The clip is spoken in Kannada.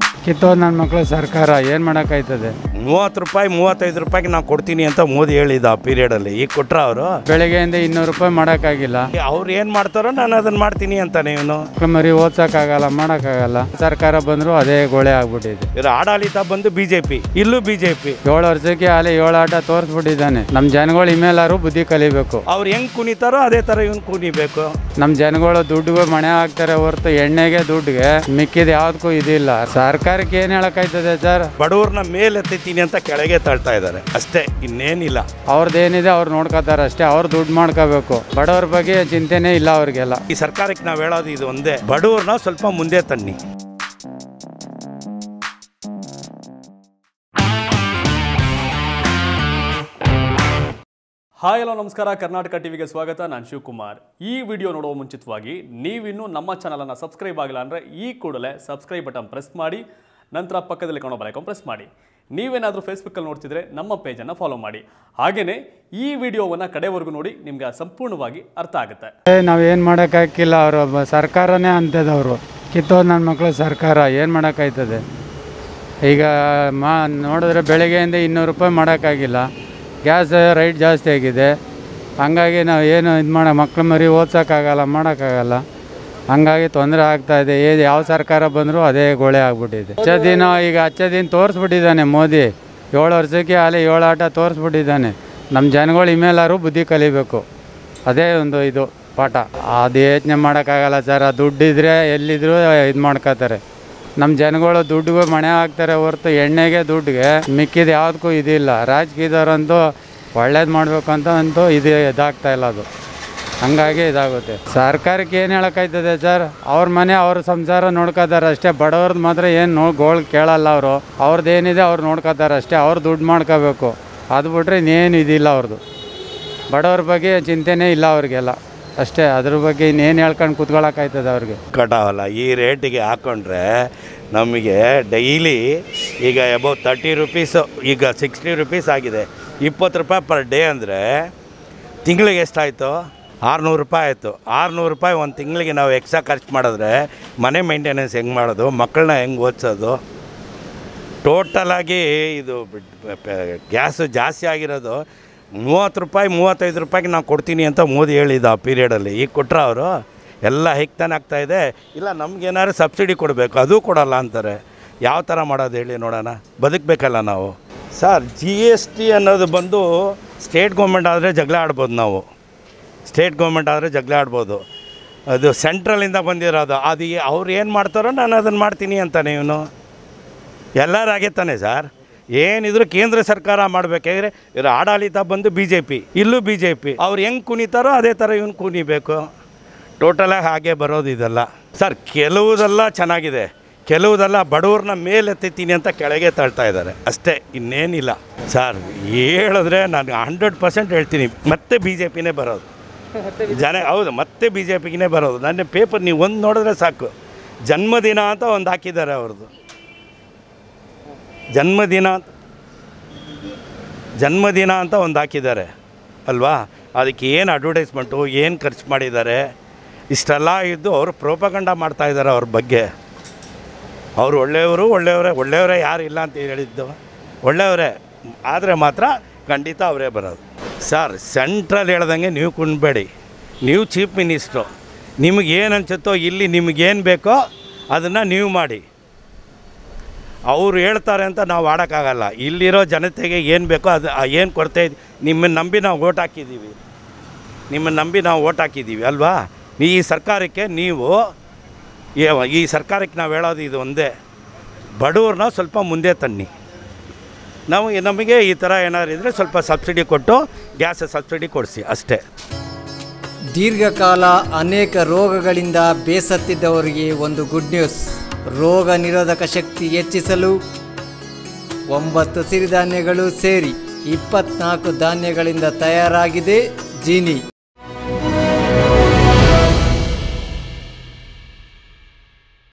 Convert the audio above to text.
ಕಿತ್ತೋದು ನನ್ನ ಮಕ್ಕಳು ಸರ್ಕಾರ ಏನು ಮಾಡೋಕ್ಕಾಯ್ತದೆ ಮೂವತ್ತು ರೂಪಾಯಿ ಮೂವತ್ತೈದು ರೂಪಾಯಿಗೆ ನಾವು ಕೊಡ್ತೀನಿ ಅಂತ ಮೋದಿ ಹೇಳಿದ ಆ ಪೀರಿಯಡಲ್ಲಿ ಈಗ ಕೊಟ್ರ ಅವರು ಬೆಳಗ್ಗೆಯಿಂದ ಇನ್ನೂರು ರೂಪಾಯಿ ಮಾಡೋಕ್ಕಾಗಿಲ್ಲ ಅವ್ರು ಏನು ಮಾಡ್ತಾರೋ ನಾನು ಅದನ್ನು ಮಾಡ್ತೀನಿ ಅಂತಾನೆ ಇವನು ಮಕ್ಳು ಮರಿ ಓದ್ಸೋಕ್ಕಾಗಲ್ಲ ಮಾಡೋಕ್ಕಾಗಲ್ಲ ಸರ್ಕಾರ ಬಂದರೂ ಅದೇ ಗೋಳೆ ಆಗ್ಬಿಟ್ಟಿದೆ ಇವ್ರ ಆಡಳಿತ ಬಂದು ಬಿ ಜೆ ಪಿ ಇಲ್ಲೂ ಬಿ ಜೆ ಪಿ ಏಳು ವರ್ಷಕ್ಕೆ ಅಲ್ಲಿ ಏಳು ಆಟ ತೋರಿಸ್ಬಿಟ್ಟಿದ್ದಾನೆ ನಮ್ಮ ಜನಗಳು ಇಮೇಲಾರು ಬುದ್ಧಿ ಕಲಿಬೇಕು ಅವ್ರು ಹೆಂಗೆ ಕುಣಿತಾರೋ ಅದೇ ಥರ ಇವನು ಕುಣಿಬೇಕು ನಮ್ಮ ಜನಗಳು ದುಡ್ಡುಗೂ ಮಣೆ ಹಾಕ್ತಾರೆ ಹೊರತು ಎಣ್ಣೆಗೆ ದುಡ್ಡಿಗೆ ಮಿಕ್ಕಿದ ಯಾವುದಕ್ಕೂ ಇದಿಲ್ಲ ಸರ್ಕಾರಕ್ಕೆ ಏನು ಹೇಳೋಕ್ಕಾಯ್ತದೆ ಸರ್ ಬಡವ್ರನ್ನ ಮೇಲೆತ್ತೀನಿ ಅಂತ ಕೆಳಗೆ ತಳ್ತಾ ಇದ್ದಾರೆ ಅಷ್ಟೇ ಇನ್ನೇನಿಲ್ಲ ಅವ್ರದ್ದು ಏನಿದೆ ಅವ್ರು ನೋಡ್ಕೋತಾರೆ ಅಷ್ಟೇ ಅವ್ರು ದುಡ್ಡು ಮಾಡ್ಕೋಬೇಕು ಬಡವ್ರ ಬಗ್ಗೆ ಚಿಂತೆನೇ ಇಲ್ಲ ಅವ್ರಿಗೆಲ್ಲ ಈ ಸರ್ಕಾರಕ್ಕೆ ನಾವು ಹೇಳೋದು ಇದು ಒಂದೇ ಬಡವ್ರನ್ನ ಸ್ವಲ್ಪ ಮುಂದೆ ತನ್ನಿ ಹಾಯ್ ಹಲೋ ನಮಸ್ಕಾರ ಕರ್ನಾಟಕ ಟಿವಿಗೆ ಸ್ವಾಗತ ನಾನು ಶಿವಕುಮಾರ್ ಈ ವಿಡಿಯೋ ನೋಡುವ ಮುಂಚಿತವಾಗಿ ನೀವಿನ್ನೂ ನಮ್ಮ ಚಾನಲನ್ನು ಸಬ್ಸ್ಕ್ರೈಬ್ ಆಗಿಲ್ಲ ಅಂದರೆ ಈ ಕೂಡಲೇ ಸಬ್ಸ್ಕ್ರೈಬ್ ಬಟನ್ ಪ್ರೆಸ್ ಮಾಡಿ ನಂತರ ಪಕ್ಕದಲ್ಲಿ ಕಾಣೋ ಬಲೈಕನ್ ಪ್ರೆಸ್ ಮಾಡಿ ನೀವೇನಾದರೂ ಫೇಸ್ಬುಕ್ಕಲ್ಲಿ ನೋಡ್ತಿದ್ರೆ ನಮ್ಮ ಪೇಜನ್ನು ಫಾಲೋ ಮಾಡಿ ಹಾಗೆಯೇ ಈ ವಿಡಿಯೋವನ್ನು ಕಡೆವರೆಗೂ ನೋಡಿ ನಿಮಗೆ ಸಂಪೂರ್ಣವಾಗಿ ಅರ್ಥ ಆಗುತ್ತೆ ನಾವೇನು ಮಾಡೋಕ್ಕಾಗಿಲ್ಲ ಅವರು ಸರ್ಕಾರನೇ ಅಂತದವರು ಕಿತ್ತೋದು ನನ್ನ ಮಕ್ಕಳು ಸರ್ಕಾರ ಏನು ಮಾಡೋಕ್ಕಾಯ್ತದೆ ಈಗ ಮಾ ನೋಡಿದ್ರೆ ಬೆಳಗ್ಗೆಯಿಂದ ಇನ್ನೂರು ರೂಪಾಯಿ ಮಾಡೋಕ್ಕಾಗಿಲ್ಲ ಗ್ಯಾಸ್ ರೈಟ್ ಜಾಸ್ತಿ ಆಗಿದೆ ಹಂಗಾಗಿ ನಾವು ಏನು ಇದು ಮಾಡೋ ಮಕ್ಳು ಮರಿ ಓದ್ಸೋಕ್ಕಾಗಲ್ಲ ಮಾಡೋಕ್ಕಾಗಲ್ಲ ಹಂಗಾಗಿ ತೊಂದರೆ ಆಗ್ತಾ ಇದೆ ಏ ಯಾವ ಸರ್ಕಾರ ಬಂದರೂ ಅದೇ ಗೋಳೆ ಆಗ್ಬಿಟ್ಟಿದೆ ಹಚ್ಚ ದಿನ ಈಗ ಹಚ್ಚ ದಿನ ತೋರಿಸ್ಬಿಟ್ಟಿದ್ದಾನೆ ಮೋದಿ ಏಳು ವರ್ಷಕ್ಕೆ ಅಲ್ಲಿ ಏಳು ಆಟ ತೋರಿಸ್ಬಿಟ್ಟಿದ್ದಾನೆ ನಮ್ಮ ಜನಗಳು ಇಮೇಲಾರು ಬುದ್ಧಿ ಕಲಿಬೇಕು ಅದೇ ಒಂದು ಇದು ಪಾಠ ಅದು ಯೋಚನೆ ಮಾಡೋಕ್ಕಾಗಲ್ಲ ಸರ್ ಆ ದುಡ್ಡಿದ್ರೆ ಎಲ್ಲಿದ್ರು ಇದು ಮಾಡ್ಕೋತಾರೆ ನಮ್ಮ ಜನಗಳು ದುಡ್ಡಿಗೂ ಮಣೆ ಹಾಕ್ತಾರೆ ಹೊರತು ಎಣ್ಣೆಗೆ ದುಡ್ಡಿಗೆ ಮಿಕ್ಕಿದ ಯಾವುದಕ್ಕೂ ಇದಿಲ್ಲ ರಾಜಕೀಯದವ್ರಂತೂ ಒಳ್ಳೇದು ಮಾಡಬೇಕು ಅಂತ ಅಂತೂ ಇದು ಇದಾಗ್ತಾ ಇಲ್ಲ ಅದು ಹಂಗಾಗಿ ಇದಾಗುತ್ತೆ ಸರ್ಕಾರಕ್ಕೆ ಏನು ಹೇಳೋಕ್ಕಾಯ್ತದೆ ಸರ್ ಅವ್ರ ಮನೆ ಅವ್ರ ಸಂಸಾರ ನೋಡ್ಕೋತಾರೆ ಅಷ್ಟೇ ಬಡವ್ರದ್ದು ಮಾತ್ರ ಏನು ನೋ ಗೋಳ್ ಕೇಳಲ್ಲ ಅವರು ಅವ್ರದ್ದು ಏನಿದೆ ಅವ್ರು ನೋಡ್ಕೋತಾರೆ ಅಷ್ಟೇ ಅವ್ರು ದುಡ್ಡು ಮಾಡ್ಕೋಬೇಕು ಅದು ಬಿಟ್ರೆ ಇನ್ನೇನು ಇದಿಲ್ಲ ಅವ್ರದ್ದು ಬಡವ್ರ ಬಗ್ಗೆ ಚಿಂತೆನೇ ಇಲ್ಲ ಅವ್ರಿಗೆಲ್ಲ ಅಷ್ಟೇ ಅದ್ರ ಬಗ್ಗೆ ಇನ್ನೇನು ಹೇಳ್ಕೊಂಡು ಕೂತ್ಕೊಳ್ಳೋಕ್ಕಾಯ್ತದೆ ಅವ್ರಿಗೆ ಕಟಾವಲ್ಲ ಈ ರೇಟಿಗೆ ಹಾಕ್ಕೊಂಡ್ರೆ ನಮಗೆ ಡೈಲಿ ಈಗ ಅಬೌವ್ ತರ್ಟಿ ರುಪೀಸು ಈಗ ಸಿಕ್ಸ್ಟಿ ರುಪೀಸ್ ಆಗಿದೆ ಇಪ್ಪತ್ತು ರೂಪಾಯಿ ಪರ್ ಡೇ ಅಂದರೆ ತಿಂಗಳಿಗೆ ಎಷ್ಟಾಯಿತು ಆರುನೂರು ರೂಪಾಯಿ ಆಯಿತು ಆರುನೂರು ರೂಪಾಯಿ ಒಂದು ತಿಂಗಳಿಗೆ ನಾವು ಎಕ್ಸ್ಟ್ರಾ ಖರ್ಚು ಮಾಡಿದ್ರೆ ಮನೆ ಮೇಂಟೆನೆನ್ಸ್ ಹೆಂಗೆ ಮಾಡೋದು ಮಕ್ಕಳನ್ನ ಹೆಂಗೆ ಓದಿಸೋದು ಟೋಟಲಾಗಿ ಇದು ಗ್ಯಾಸು ಜಾಸ್ತಿ ಆಗಿರೋದು ಮೂವತ್ತು ರೂಪಾಯಿ ಮೂವತ್ತೈದು ರೂಪಾಯಿಗೆ ನಾವು ಕೊಡ್ತೀನಿ ಅಂತ ಮೋದಿ ಹೇಳಿದ ಆ ಪೀರಿಯಡಲ್ಲಿ ಈಗ ಕೊಟ್ರ ಅವರು ಎಲ್ಲ ಹೆಕ್ತಾನೆ ಆಗ್ತಾಯಿದೆ ಇಲ್ಲ ನಮ್ಗೇನಾದ್ರು ಸಬ್ಸಿಡಿ ಕೊಡಬೇಕು ಅದು ಕೊಡಲ್ಲ ಅಂತಾರೆ ಯಾವ ಥರ ಮಾಡೋದು ಹೇಳಿ ನೋಡೋಣ ಬದುಕಬೇಕಲ್ಲ ನಾವು ಸರ್ ಜಿ ಎಸ್ ಟಿ ಅನ್ನೋದು ಬಂದು ಸ್ಟೇಟ್ ಗೌರ್ಮೆಂಟ್ ಆದರೆ ಜಗಳ ಆಡ್ಬೋದು ನಾವು ಸ್ಟೇಟ್ ಗೌರ್ಮೆಂಟ್ ಆದರೆ ಜಗಳ ಆಡ್ಬೋದು ಅದು ಸೆಂಟ್ರಲಿಂದ ಬಂದಿರೋದು ಅದು ಏ- ಅವ್ರು ಏನು ಮಾಡ್ತಾರೋ ನಾನು ಅದನ್ನು ಮಾಡ್ತೀನಿ ಅಂತಾನೆ ಇವನು ಎಲ್ಲರಾಗೆ ತಾನೆ ಸರ್ ಏನಿದ್ರು ಕೇಂದ್ರ ಸರ್ಕಾರ ಮಾಡಬೇಕಾದ್ರೆ ಇವ್ರ ಆಡಳಿತ ಬಂದು ಬಿ ಜೆ ಪಿ ಇಲ್ಲೂ ಬಿ ಜೆ ಪಿ ಅವ್ರು ಹೆಂಗೆ ಕುಣಿತಾರೋ ಅದೇ ಥರ ಇವನು ಕುಣಿಬೇಕು ಟೋಟಲಾಗಿ ಹಾಗೆ ಬರೋದು ಇದೆಲ್ಲ ಸರ್ ಕೆಲವುದೆಲ್ಲ ಚೆನ್ನಾಗಿದೆ ಕೆಲವುದೆಲ್ಲ ಬಡವ್ರನ್ನ ಮೇಲೆತ್ತೀನಿ ಅಂತ ಕೆಳಗೆ ತಳ್ತಾ ಇದ್ದಾರೆ ಅಷ್ಟೇ ಇನ್ನೇನಿಲ್ಲ ಸರ್ ಹೇಳಿದ್ರೆ ನಾನು ಹಂಡ್ರೆಡ್ ಪರ್ಸೆಂಟ್ ಹೇಳ್ತೀನಿ ಮತ್ತೆ ಬಿ ಜೆ ಪಿನೇ ಬರೋದು ಜನ ಹೌದು ಮತ್ತೆ ಬಿ ಜೆ ಪಿಗೆ ಬರೋದು ನನ್ನ ಪೇಪರ್ ನೀವು ಒಂದು ನೋಡಿದ್ರೆ ಸಾಕು ಜನ್ಮದಿನ ಅಂತ ಒಂದು ಹಾಕಿದ್ದಾರೆ ಅವ್ರದ್ದು ಜನ್ಮದಿನ ಅಂತ ಜನ್ಮದಿನ ಅಂತ ಒಂದು ಹಾಕಿದ್ದಾರೆ ಅಲ್ವಾ ಅದಕ್ಕೆ ಏನು ಅಡ್ವರ್ಟೈಸ್ಮೆಂಟು ಏನು ಖರ್ಚು ಮಾಡಿದ್ದಾರೆ ಇಷ್ಟೆಲ್ಲ ಇದ್ದು ಅವರು ಪ್ರೋಪಗಂಡ ಮಾಡ್ತಾ ಇದ್ದಾರೆ ಅವ್ರ ಬಗ್ಗೆ ಅವರು ಒಳ್ಳೆಯವರು ಒಳ್ಳೆಯವರೇ ಒಳ್ಳೆಯವರೇ ಯಾರು ಇಲ್ಲ ಅಂತ ಹೇಳಿದ್ದು ಒಳ್ಳೆಯವರೇ ಆದರೆ ಮಾತ್ರ ಖಂಡಿತ ಅವರೇ ಬರೋದು ಸರ್ ಸೆಂಟ್ರಲ್ ಹೇಳ್ದಂಗೆ ನೀವು ಕುಣ್ಬೇಡಿ ನೀವು ಚೀಫ್ ಮಿನಿಸ್ಟ್ರು ನಿಮಗೇನು ಅನ್ಸುತ್ತೋ ಇಲ್ಲಿ ನಿಮಗೇನು ಬೇಕೋ ಅದನ್ನು ನೀವು ಮಾಡಿ ಅವ್ರು ಹೇಳ್ತಾರೆ ಅಂತ ನಾವು ಆಡೋಕ್ಕಾಗಲ್ಲ ಇಲ್ಲಿರೋ ಜನತೆಗೆ ಏನು ಬೇಕೋ ಅದು ಏನು ಕೊರತೆ ಇದೆ ನಿಮ್ಮನ್ನು ನಂಬಿ ನಾವು ಓಟ್ ಹಾಕಿದ್ದೀವಿ ನಿಮ್ಮನ್ನು ನಂಬಿ ನಾವು ಓಟ್ ಹಾಕಿದ್ದೀವಿ ಅಲ್ವಾ ಈ ಸರ್ಕಾರಕ್ಕೆ ನೀವು ಏ- ಈ ಸರ್ಕಾರಕ್ಕೆ ನಾವು ಹೇಳೋದು ಇದು ಒಂದೇ ಬಡವ್ರನ್ನ ಸ್ವಲ್ಪ ಮುಂದೆ ತನ್ನಿ ನಾವು ನಮಗೆ ಈ ಥರ ಏನಾದ್ರು ಇದ್ದರೆ ಸ್ವಲ್ಪ ಸಬ್ಸಿಡಿ ಕೊಟ್ಟು ಗ್ಯಾಸ್ ಸಬ್ಸಿಡಿ ಕೊಡಿಸಿ ಅಷ್ಟೇ ದೀರ್ಘಕಾಲ ಅನೇಕ ರೋಗಗಳಿಂದ ಬೇಸತ್ತಿದ್ದವರಿಗೆ ಒಂದು ಗುಡ್ ನ್ಯೂಸ್ ರೋಗ ನಿರೋಧಕ ಶಕ್ತಿ ಹೆಚ್ಚಿಸಲು ಒಂಬತ್ತು ಸಿರಿಧಾನ್ಯಗಳು ಸೇರಿ ಇಪ್ಪತ್ನಾಲ್ಕು ಧಾನ್ಯಗಳಿಂದ ತಯಾರಾಗಿದೆ ಜೀನಿ